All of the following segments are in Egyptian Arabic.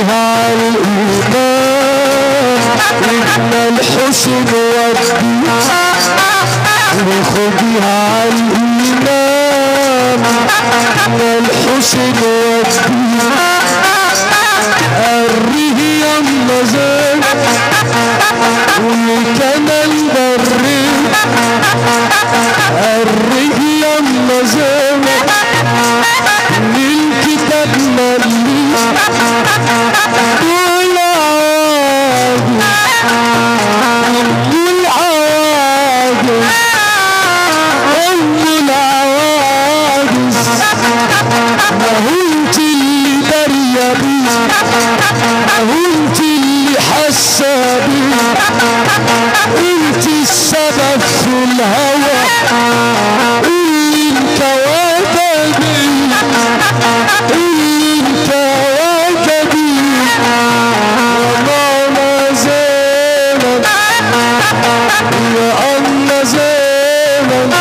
خديها على الإيمان ابن الحسن ودي خديها على الإيمان ابن الحسن ودي أريه يا النزال وكان البري أريه يا النزال للكتاب ملي والعادي والعادي أم العواجز ما هو انت اللي دارية بيه ما هو انت اللي حاسة بيه انت السبب في الهوى اللي انت وجدي اللي انت وجدي يا ماما زينب يا أم زينب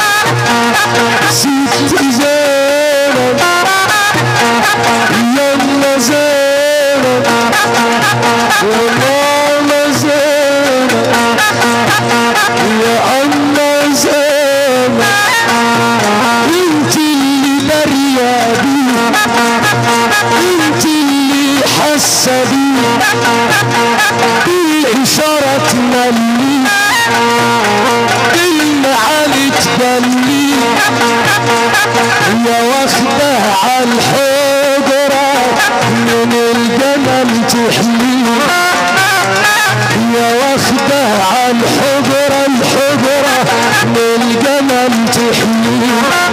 ست زينب يا أم زينب يا ماما زينب يا أم زينب انت اللي دارية بيه انت اللي حاسة بيه بالإشارة تملي بالمعالي تبلي يا واخدة عالحجرة من الجمل تحمي يا واخدة عالحجرة الحجرة من الجمل تحمي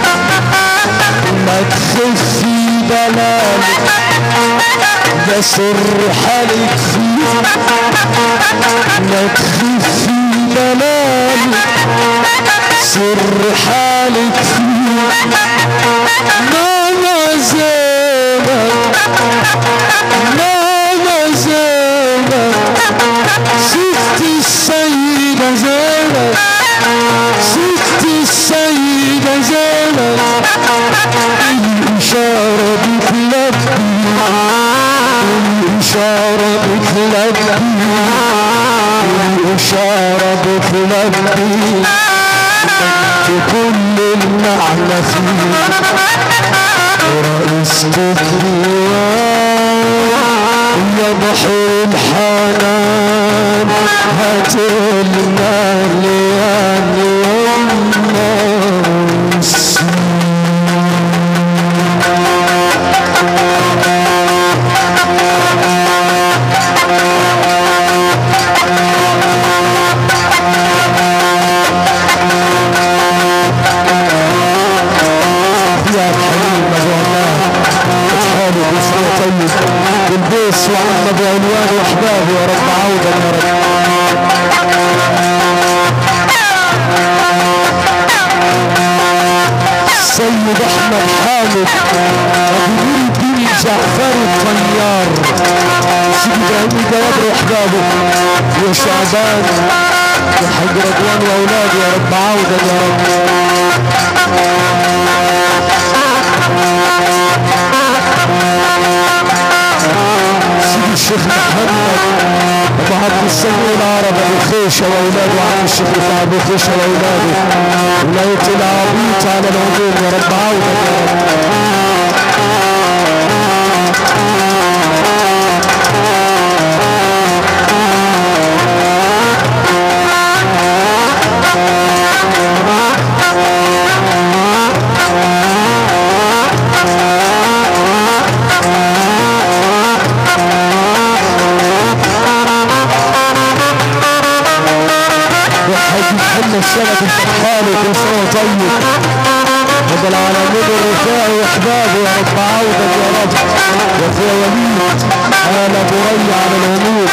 ما تخفي دلالك ده سر حالك فيه ما تخفي دلالك سر حالك فيه ماما زينب ماما زينب ست السيدة زينب ست السيدة زينب الإشارة بتلبي الإشارة بتلبي الإشارة بتلبي كل المعنى فيه رئيس الديوان يا بحر الحنان هاتلنا ليالي الناس يا حبيب مجوانا اصحابي بصوت طيب بالبيس وعم ابو عنوان واحبابي يا رب عودا يا رب سيد احمد حامد ابو نور الدين جعفر الطيار سيدي ابراهيم جواد واحبابه يا شعبان يا حاج رضوان واولادي يا رب عودا يا رب سيدي الشيخ محمد ابو عبد السميع العرب ابو خيشه واولاده وعم الشيخ رفاعي ابو خيشه واولاده ولايه العبيط على العموم يا رب عودا يا رب وحاج محمد سند الفتحاني كل سنه وهو طيب رب العالمين الرفاعي واحبابه يا رب عودا يا رب يا اخويا وليد آل ابو ري على العموم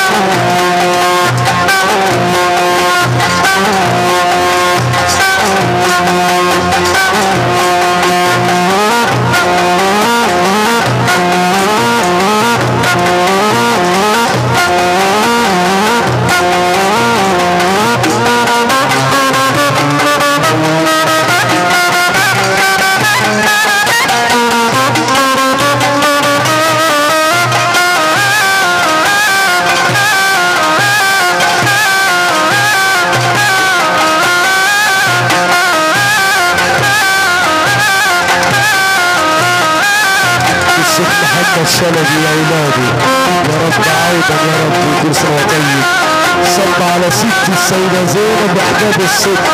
محمد شلبي يا اولادي يا رب عودا يا رب كل سنه وأنت طيب صب على ست السيده زينب احباب الست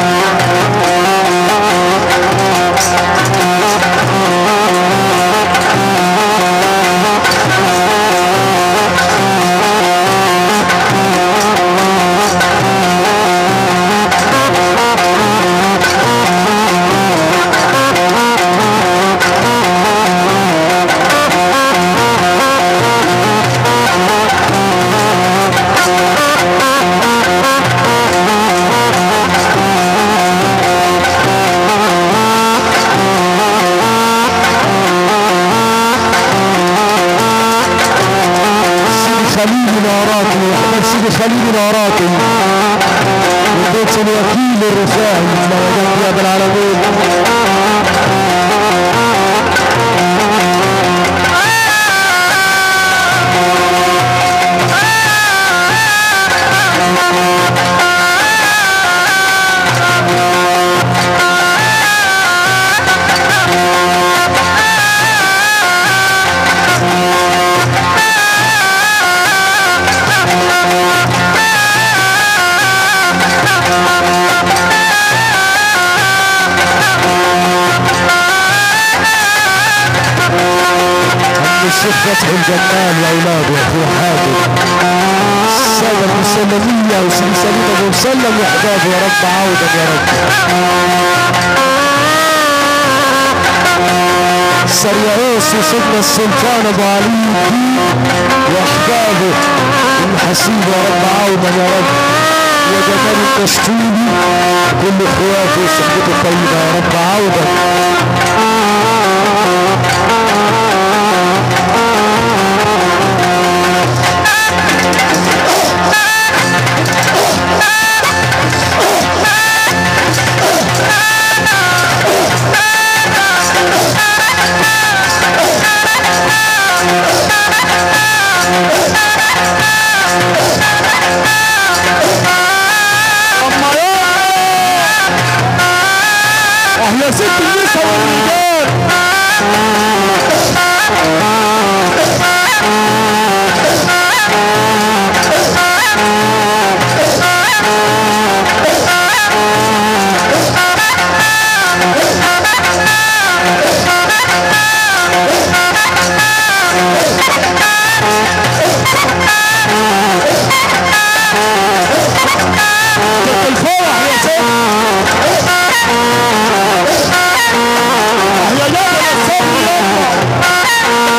سيدي خليل العراقي احمد سيدي خليل العراقي من بيت الوكيل الرفاعي موجود يا ابن العالمين عم الشيخ فتحي الجمال يا اولاد يا اخوي حاجب السادة المسلمية وسيدي سليم ابو مسلم يا احبابي يا رب عودا يا رب سريعوس وسيدنا السلطان ابو علي الدين واحبابه الحسيب يا رب عودا يا رب وجمال التشطيبي كل اخواته وصحبته الطيبه يا رب عودا اما يا اهلا ست النساء والرجال كنت الفرح يا ست يا جبل الصبر يلا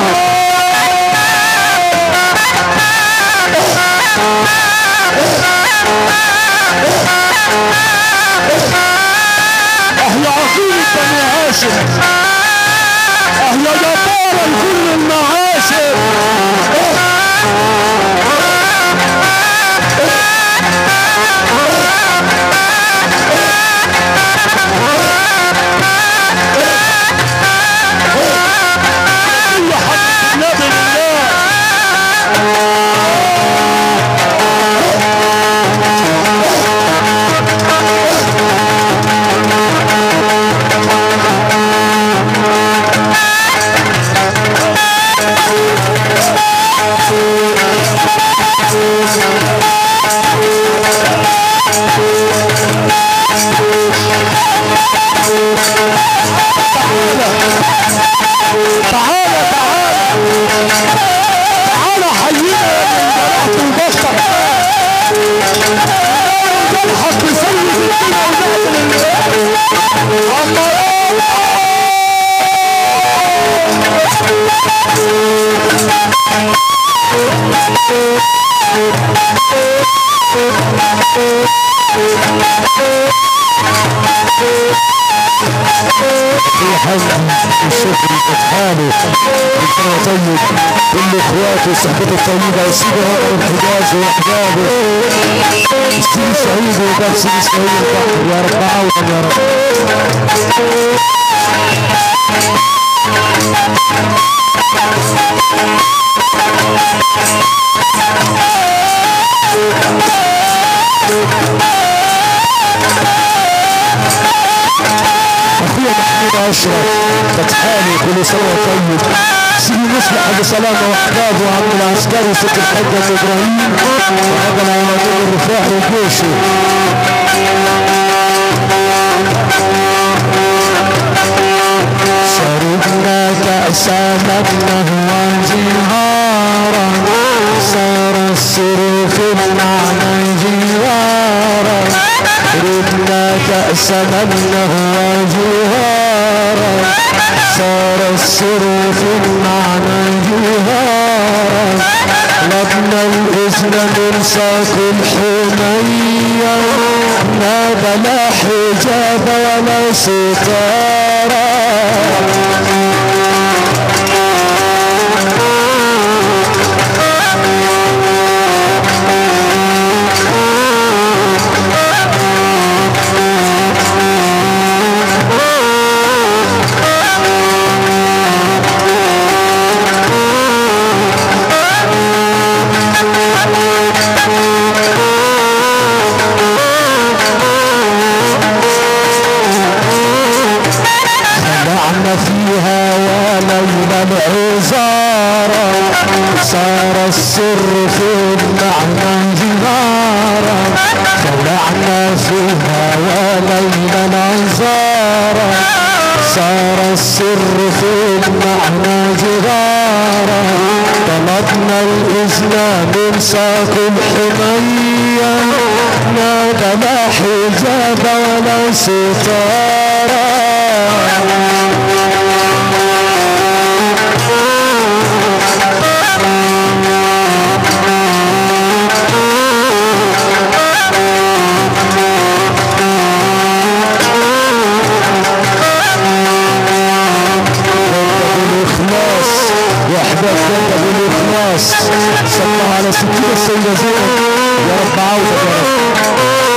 اهل عقيل بني هاشم اهل جبار كل المعاشر كل حق النبي لله تعالى تعالى تعالى حيينا يا من جرحت البشر تلحق بسيد الدين وزاد الله في حزن وشكر فتحانه ربنا طيب كل اخواته وصحبته الطيبه وسيدي عمر الحجاز واحبابه سيدي سعيد وباب سيدي سعيد البحر يا رب عونا يا رب اخويا محمود اشرف فتحاني كل سنه طيب سيدي مصلح ابو سلامه واحبابه وعبد العسكري ست الحاج ابو ابراهيم وهذا العلماء الرفاعي وجيشه شربنا كأس مدنه وانجهارا صار السر في المعنى جوارا شربنا كأس مدنه وجهارا صار السر في المعنى جوارا لبنا الإذن من ساق الحمية ما بلا حجاب ولا ستارة خلعنا فيها ولولا العزارة صار السر في المعنى جهارا خلعنا فيها ولولا العزارة صار السر في المعنى جهارا طلبنا الإذن من ساق الحمية نادى لا حجاب ولا ستارة بالإخلاص وأحباب جنة بالإخلاص صلى على سكين السيدة زينب يا رب عوضك يا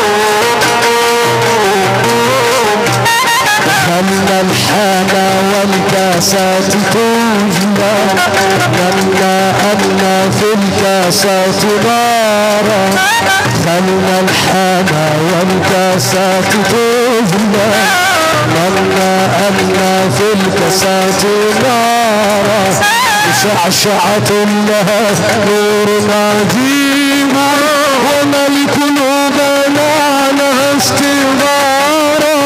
رب خلى الحانة والكاسات تجلى لما أن في الكاسات نارا خلى الحانة والكاسات تجلى لما أن في الكاسات نارا شعشعة لها نور عجيبة وملك الأمنا لها استغارا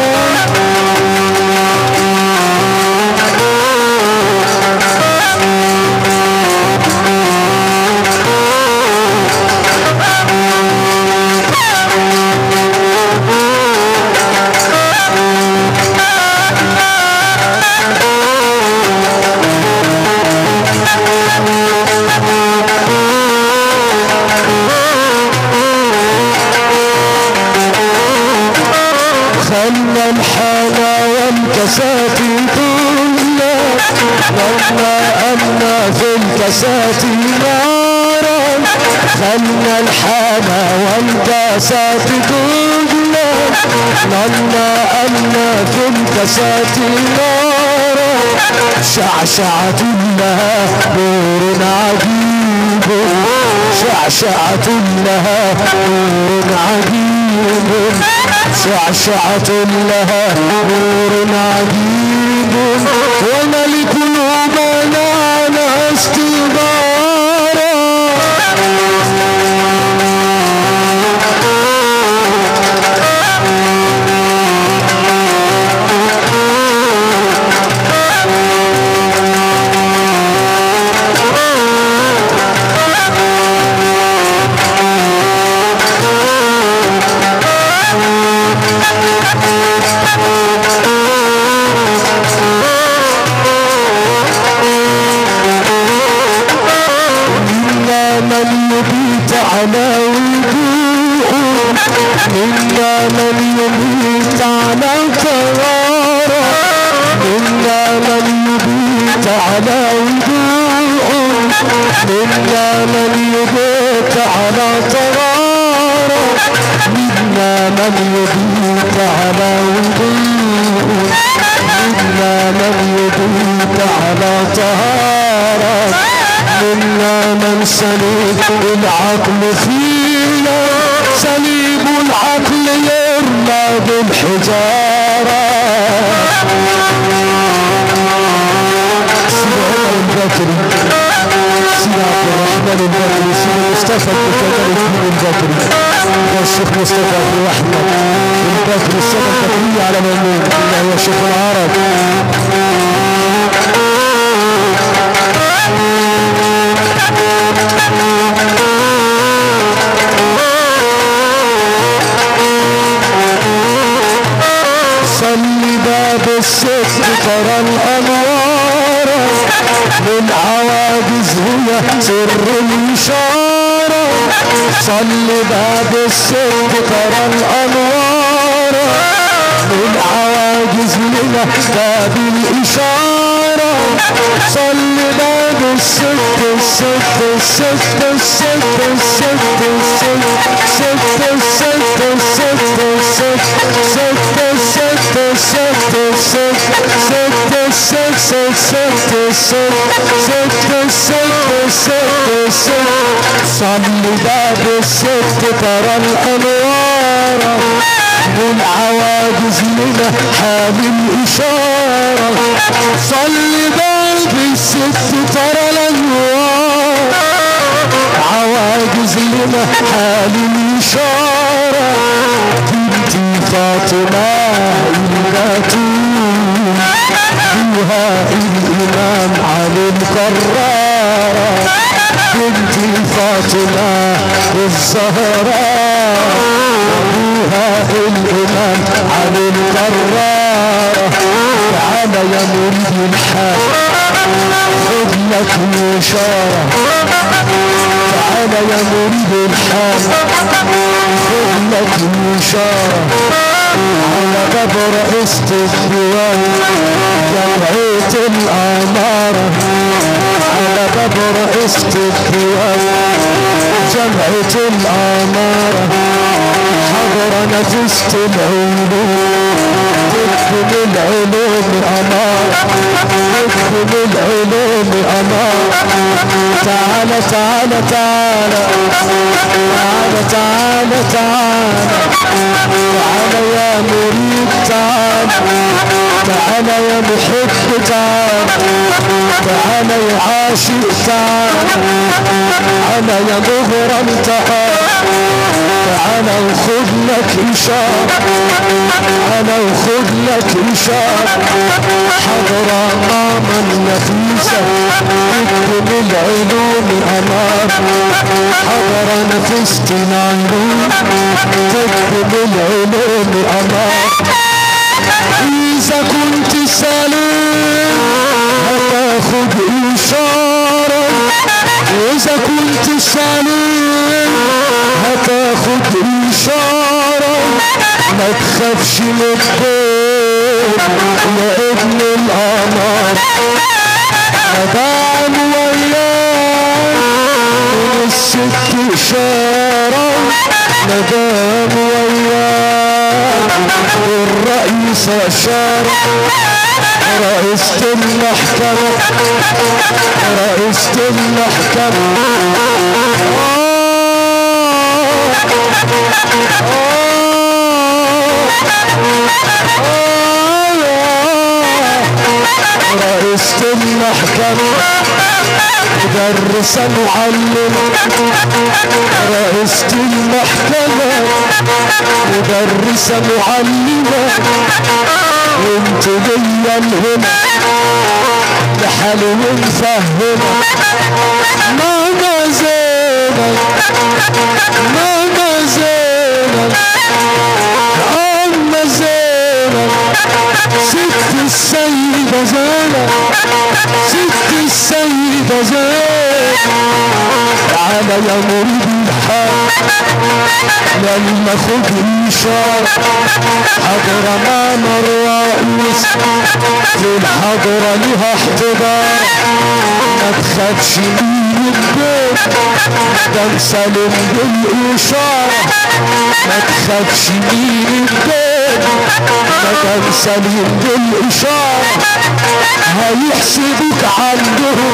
خلى الحالة والكسات كلها لما أن في الكسات نارا خلى الحالة والكسات كلها لما أن في الكسات نارا شعشعة لها نور عجيب شعشعة لها نور عجيب شعشعة لها نور عجيب وملك الأمنا لها استغارا منا من يبيت على وجوه منا من يبيت على قرارة منا من يبيت على وجوه منا من يبيت على طرارة منا من يبيت على وجوه منا من يبيت على طهارة منا من سليب العقل فينا سليب العقل يرمى بالحجارة سيدي عمر كمال البكري سيدي مصطفى بن كمال الدين البكري يا الشيخ مصطفى بن احمد البكري السنه البكريه على ميمون الله يا شيخ العرب صلي باب الست ترى الانوار من عواجز هي سر الاشاره صلي باب الست ترى الانوار من عواجز هي باب الاشاره صلي باب الست الست الست الست الست الست الست الست الست الست ست ست ست ست ست ست ست ست ست ست ست صلي باب الست ترى الانوار من عواجز لنا حال الاشاره صلي باب الست ترى الانوار عواجز لنا حال الاشاره بنتي فاطمه البتول فيها الامام علي القرار بنتي فاطمه الزهراء فيها الامام علي القرار تعال يا مريد الحال خذ لك اشاره تعال يا مريد الحال خذ لك اشاره على باب رئيسة الديوان جمعية الأمارة على باب رئيسة الديوان جمعية الأمارة حضر نفست العلوم تكتب العلوم أمارة تكتب العلوم أمارة تعال تعال تعال تعال تعال تعال تعال يا مريد تعال تعال يا محب تعال تعال يا عاشق تعال تعال يا مغرم تعال تعال وخذ لك إشارة تعال وخذ لك إشارة حضرة ماما النفيسة تكتب العلوم أمام حضرة نفست العلوم تكتب العلوم أمام إذا كنت سليم هتاخد إشارة إذا كنت سليم هتاخد إشارة ما تخافش من الدين يا ابن القمر مدام وياك من الست إشارة مدام وياك الرئيس أشار رئيسة المحكمة رئيسة المحكمة رئيسة المحكمة مدرسة معلمة رئيسة المحكمة مدرسة معلمة وانت جاية الهنا لحالي مفهمة ماما زينب ماما زينب أما زينب ست السيدة زينب ست السيدة زينب تعالى يا مريد الحال لما خد إشارة حضرة ماما الرئيس في الحضرة لها احتضار ما تخافش من البيت ده مسلم بالإشارة ما تخافش من البيت ده مسلم بالإشارة هيحسبك عندهم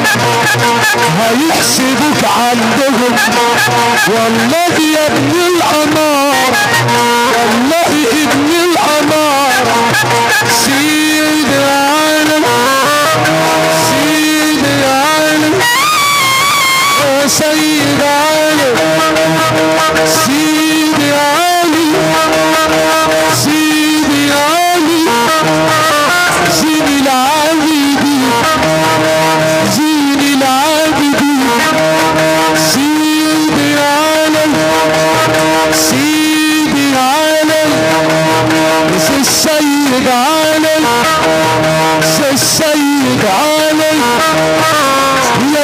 هيحسبك عندهم والله يا ابن الأمار والله ابن الأمار سيد العالم سيد العالم يا سيد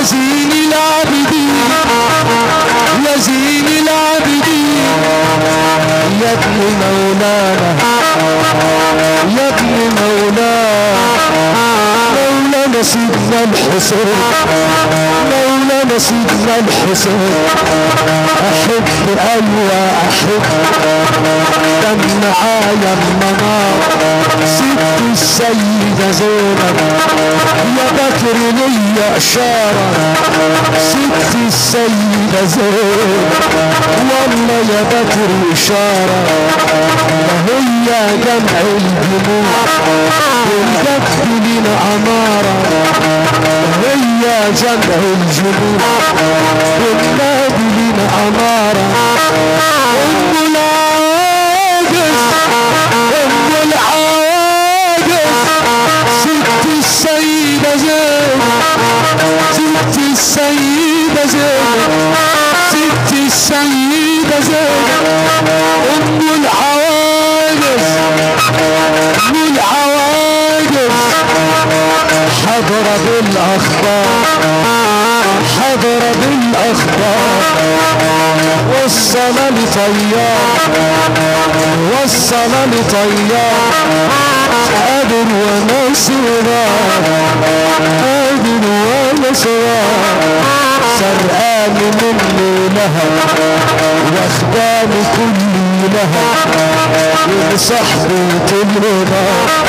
يا زين العابدين يا زين العابدين يا ابن مولانا يا ابن مولانا مولانا سيدنا الحسين مولانا سيدنا الحسين احب ايوه احب كان معايا المنار ست السيدة زينب يا بكر ليا اشارة ست السيدة زينب والله يا بكر اشارة هي جمع الجموع والجد لنا امارة هي جمع الجموع والجد لنا امارة ام العاجز ام العاجز ست السيدة زينب ست السيدة زينب ست السيدة زينب ام العواجز ام العواجز حضر بالاخبار حضر بالاخبار وصل لطيار وصل لطيار قادر ونصرا قادر ونصرا سرقان مني لها واخدان كل لها وصاحبي تلرضا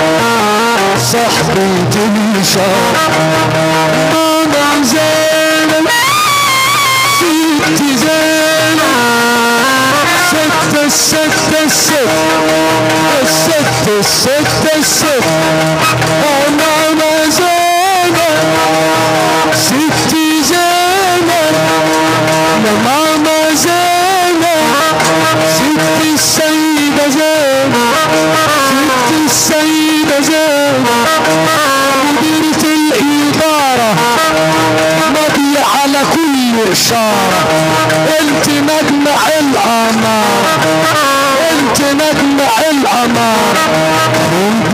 صاحبي تنشا ماما زينب ست زينب ست الست الست الست الست الست ماما زينب ست زينب يا ماما زينب ست السيدة زينب ست السيدة زينب مديرة الإدارة مضي على كل إشارة انت مجمع الأمارة انت مجمع الأمارة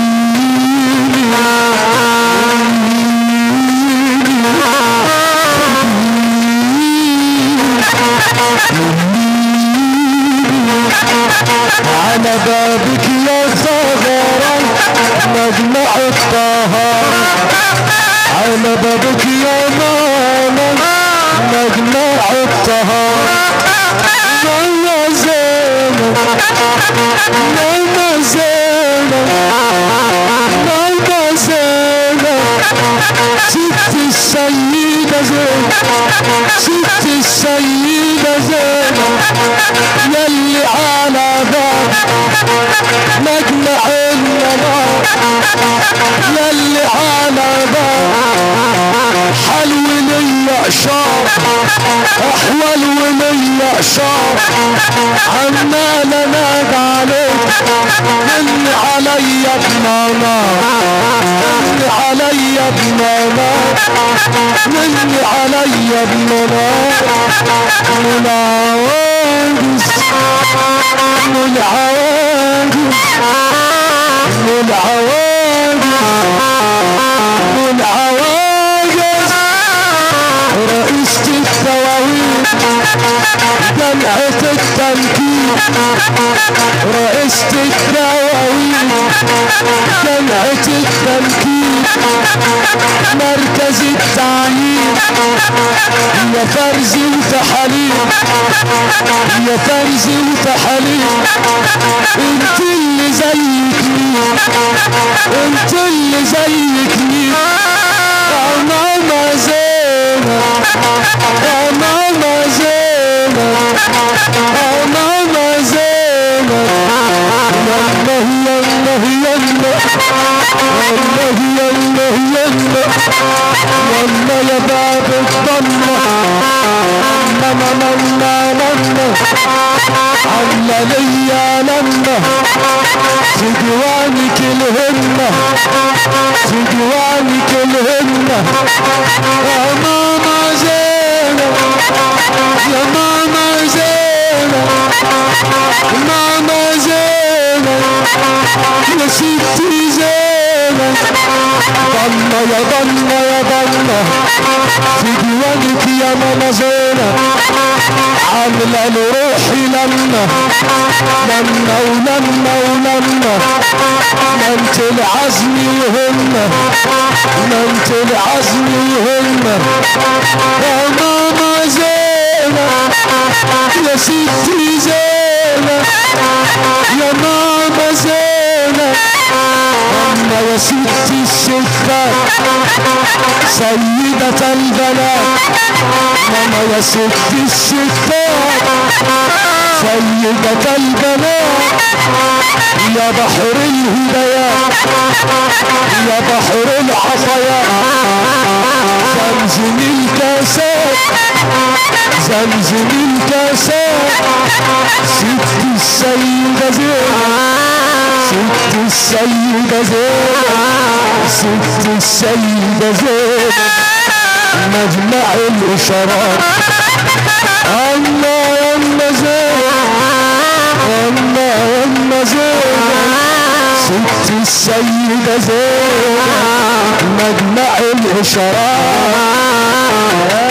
على بابك يا ثغرة مجمع الطهارة على بابك يا ماما مجمع الطهارة ماما زينب ماما زينب ماما زينب ست السيدة زينب ست السيدة زينب يلي على باب مجمع النار يلي على باب حلو ليا شار احول وليا شار عمال اناد عليك مني عليا بنانا مني عليا بنانا مني عليا بنانا منعوانجز منعوانجز منعوانجز منعوانجز رئيسة الدواوين جمعة التنكيل رئيسة الدواوين جمعة التنكيل مركز التعيين يا فرزي وتحاليل يا فرزي وتحاليل انت اللي زيك مين انت اللي زيك مين يا ماما زينب يا ماما زينب يا ماما زينب يلا يلا يلا يلا يلا يلا يلا يا باب الضلة لما لما لما علا ليا لما في ديوانك الهمة في ديوانك الهمة يا ماما زينب يا ماما زينب ماما زينب يا ستي زينب زينب ضلة يا ضلة يا ضلة في ديوانك يا ماما زينب عاملة لروحي لما لما ولما ولما ما انت العزم يهمة ما انت العزم يهمة يا ماما زينب يا ستي زينب يا ماما زينب أما يا ستي الستات سيدة البنات ماما يا ستي الستات سيدة البنات يا بحر الهدايات يا بحر العطايات زمزم الكاسات زمزم الكاسات ست السيدة زينب ست السيدة زينب ست السيدة زينب مجمع الإشارات الله يا أم زينب الله يا أم زينب ست السيدة زينب مجمع الإشارات